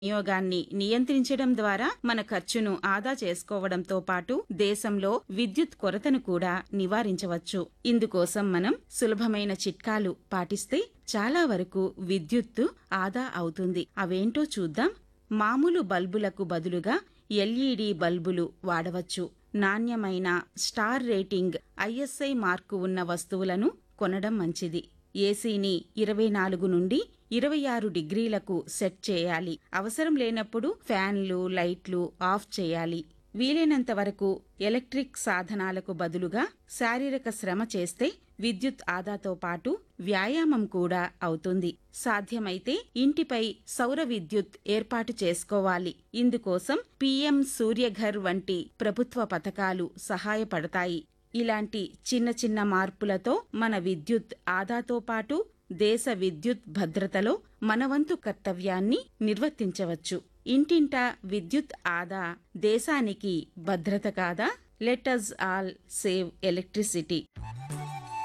వినియోగాన్ని నియంత్రించడం ద్వారా మన ఖర్చును ఆదా చేసుకోవడంతో పాటు దేశంలో విద్యుత్ కొరతను కూడా నివారించవచ్చు ఇందుకోసం మనం సులభమైన చిట్కాలు పాటిస్తే చాలా వరకు విద్యుత్తు ఆదా అవుతుంది అవేంటో చూద్దాం మామూలు బల్బులకు బదులుగా ఎల్ఈడి బల్బులు వాడవచ్చు నాణ్యమైన స్టార్ రేటింగ్ ఐఎస్ఐ మార్కు ఉన్న వస్తువులను కొనడం మంచిది ఏసీని ఇరవై నాలుగు నుండి ఇరవై ఆరు డిగ్రీలకు సెట్ చేయాలి అవసరం లేనప్పుడు ఫ్యాన్లు లైట్లు ఆఫ్ చేయాలి వీలైనంత వరకు ఎలక్ట్రిక్ సాధనాలకు బదులుగా శారీరక శ్రమ చేస్తే విద్యుత్ ఆదాతో పాటు వ్యాయామం కూడా అవుతుంది సాధ్యమైతే ఇంటిపై సౌర విద్యుత్ ఏర్పాటు చేసుకోవాలి ఇందుకోసం పీఎం సూర్యఘర్ వంటి ప్రభుత్వ పథకాలు సహాయపడతాయి ఇలాంటి చిన్న చిన్న మార్పులతో మన విద్యుత్ ఆదాతో పాటు దేశ విద్యుత్ భద్రతలో మనవంతు కర్తవ్యాన్ని నిర్వర్తించవచ్చు ఇంటింటా విద్యుత్ ఆదా దేశానికి భద్రత కాదా let us all save electricity